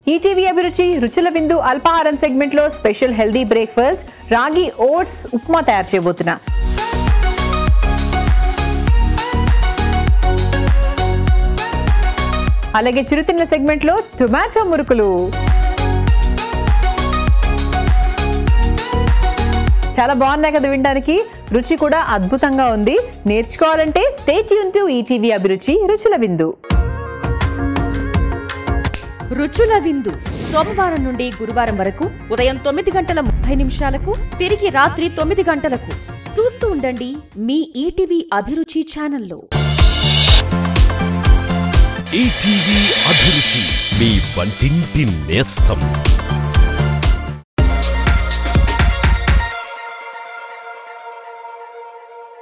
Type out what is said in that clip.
ETV అభిరుచి రుచుల విందు అల్పాహారం సెగ్మెంట్ లో స్పెషల్ హెల్దీ బ్రేక్ఫాస్ట్ రాగి ఓట్స్ ఉప్మా తయారు చేయబోతున్నా అలాగే చిరుతిన్న సెగ్మెంట్ లో టొమాటో మురుకులు చాలా బాగున్నాయి కదా వినడానికి రుచి కూడా అద్భుతంగా ఉంది నేర్చుకోవాలంటే స్టే ట్యూన్ టు ఈటీవీ అభిరుచి రుచుల విందు రుచుల విందు సోమవారం నుండి గురువారం వరకు ఉదయం తొమ్మిది గంటల ముప్పై నిమిషాలకు తిరిగి రాత్రి తొమ్మిది గంటలకు చూస్తూ ఉండండి మీ ఈటీవీ అభిరుచి ఛానల్లో ఈటీవీ అభిరుచి మీ వంటింటి నేస్తం